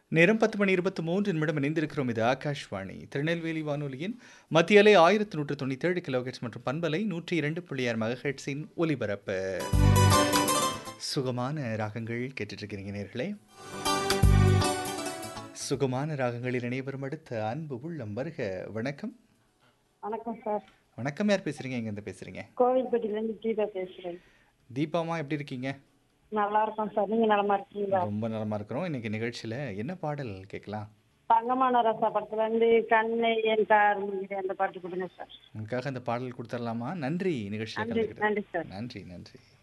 நேரம் பத்து மணி இருபத்தி மூன்று நிமிடம் இணைந்திருக்கிறோம் இது ஆகாஷ்வாணி திருநெல்வேலி வானொலியின் மத்திய அலை ஆயிரத்தி நூற்று தொண்ணூற்றி ஏழு கிலோஹெட்ஸ் மற்றும் பண்பலை நூற்றி இரண்டு புள்ளி ஆறு மெகஹெட்ஸின் ஒலிபரப்பு சுகமான ராகங்கள் கேட்டுட்டு இருக்கிறீங்க நேர்களே சுகமான ராகங்களில் இணைவரும் அடுத்த அன்பு உள்ளம் வருக வணக்கம் வணக்கம் சார் வணக்கம் யார் பேசுறீங்க எங்கேருந்து பேசுறீங்க கோவில்பட்டியிலேருந்து கீதா பேசுகிறேன் தீபாமா எப்படி இருக்கீங்க நல்லா இருக்கோம் சார் நீங்கள் நலமா இருக்கீங்களா ரொம்ப நலமா இருக்கிறோம் இன்னைக்கு நிகழ்ச்சியில என்ன பாடல் கேட்கலாம் தங்கமான ரசா படத்துலேருந்து கண்ணை என் கார் முடியுது அந்த பாட்டு கொடுங்க சார் உங்களுக்காக அந்த பாடல் கொடுத்துடலாமா நன்றி நிகழ்ச்சியில் நன்றி கலந்துக்கிட்டு நன்றி சார் நன்றி நன்றி